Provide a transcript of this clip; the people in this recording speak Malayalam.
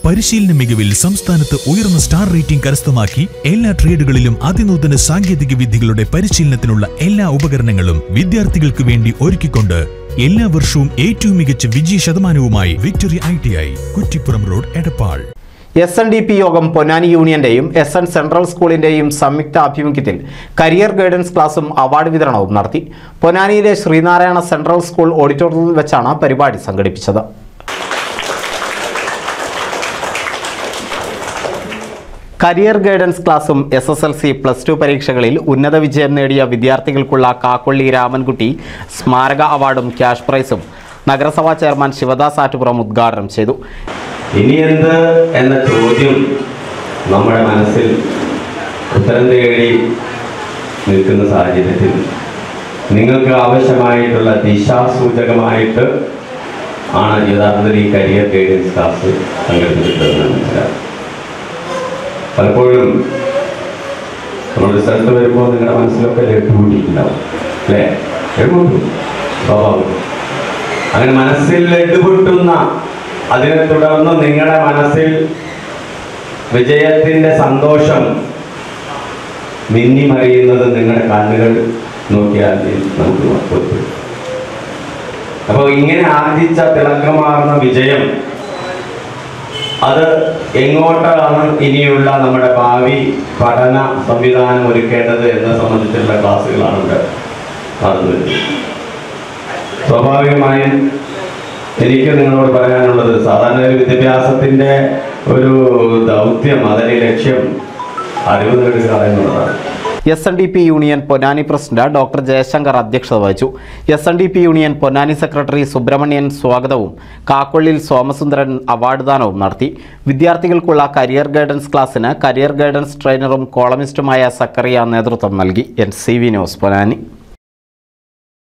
പരിശീലന മികവിൽ സംസ്ഥാനത്ത് ഉയർന്ന സ്റ്റാർ റേറ്റിംഗ് കരസ്ഥമാക്കി എല്ലാ ട്രേഡുകളിലും അതിനൂതന സാങ്കേതിക വിദ്യകളുടെ പരിശീലനത്തിനുള്ള എല്ലാ ഉപകരണങ്ങളും വിദ്യാർത്ഥികൾക്ക് വേണ്ടി ഒരുക്കിക്കൊണ്ട് എല്ലാ വർഷവും ഏറ്റവും മികച്ച വിജയ ശതമാനവുമായി Victory I T I Kuttippuram road Edappal S N D P യോഗം പൊന്നാനി യൂണിയന്റെയും എസ് എൻ സെൻട്രൽ സ്കൂളിന്റെയും സംയുക്ത ആഭിമുഖ്യത്തിൽ കരിയർ ഗൈഡൻസ് ക്ലാസും അവാർഡ് വിതരണവും നടത്തി പൊന്നാനിയിലെ ശ്രീനാരായണ സെൻട്രൽ സ്കൂൾ ഓഡിറ്റോറിയത്തിൽ വെച്ചാണ് പരിപാടി സംഘടിപ്പിച്ചത് കരിയർ ഗൈഡൻസ് ക്ലാസും S S L C plus two പരീക്ഷകളിൽ ഉന്നത വിജയം നേടിയ വിദ്യാർത്ഥികൾക്കുള്ള കാക്കൊള്ളി രാമൻകുട്ടി സ്മാരക അവാർഡും ക്യാഷ് പ്രൈസും നഗരസഭാ ചെയർമാൻ ശിവദാസ് ആറ്റുപുറം ഉദ്ഘാടനം ചെയ്തു ഇനി എന്ത് എന്ന ചോദ്യം നമ്മുടെ മനസ്സിൽ ഉത്തരം തേടി നിൽക്കുന്ന സാഹചര്യത്തിൽ നിങ്ങൾക്ക് ആവശ്യമായിട്ടുള്ള ദിശാസൂചകമായിട്ട് ആണ് യഥാർത്ഥത്തിൽ ഈ കരിയർ ഗൈഡൻസ് ക്ലാസ് സംഘടിപ്പിച്ചിട്ടുള്ളതെന്ന് മനസ്സിലാക്കും പലപ്പോഴും നമ്മളൊരു സ്ഥലത്ത് വരുമ്പോൾ നിങ്ങളുടെ മനസ്സിലൊക്കെ ലഡുകൂട്ടിയിട്ടുണ്ടാവും അല്ലേ ലഡുകൂട്ടും സ്വാഭാവികം അങ്ങനെ മനസ്സിൽ ലഡുപൊട്ടുന്ന അതിനെ തുടർന്ന് നിങ്ങളുടെ മനസ്സിൽ വിജയത്തിന്റെ സന്തോഷം മിന്നിമറിയുന്നത് നിങ്ങളുടെ കണ്ണുകൾ നോക്കിയാൽ നമുക്ക് ബോധ്യപ്പെടും അപ്പോൾ ഇങ്ങനെ ആർജിച്ച തിളക്കമാർന്ന വിജയം അത് എങ്ങോട്ടാണ് ഇനിയുള്ള നമ്മുടെ ഭാവി പഠന സംവിധാനം ഒരുക്കേണ്ടത് എന്നെ സംബന്ധിച്ചുള്ള ക്ലാസ്സുകളാണ് ഇവിടെ നടന്നു വരുന്നത് സ്വാഭാവികമായും എനിക്ക് നിങ്ങളോട് പറയാനുള്ളത് സാധാരണ ഒരു വിദ്യാഭ്യാസത്തിന്റെ ഒരു ദൗത്യം അതിന്റെ ലക്ഷ്യം അറിവ് നേടുക എന്നുള്ളതാണ് S N D P union Ponnani president doctor Jayashankar അധ്യക്ഷത വഹിച്ചു S N D P union Ponnani secretary Subramanian സ്വാഗതവും കാക്കൊള്ളിൽ സോമസുന്ദരൻ അവാർഡ് ദാനവും നടത്തി വിദ്യാർത്ഥികൾക്കുള്ള കരിയർ ഗൈഡൻസ് ക്ലാസ്സിന് കരിയർ ഗൈഡൻസ് ട്രെയിനറും കോളമിസ്റ്റുമായ സക്കറിയ നേതൃത്വം നൽകി N C V news Ponnani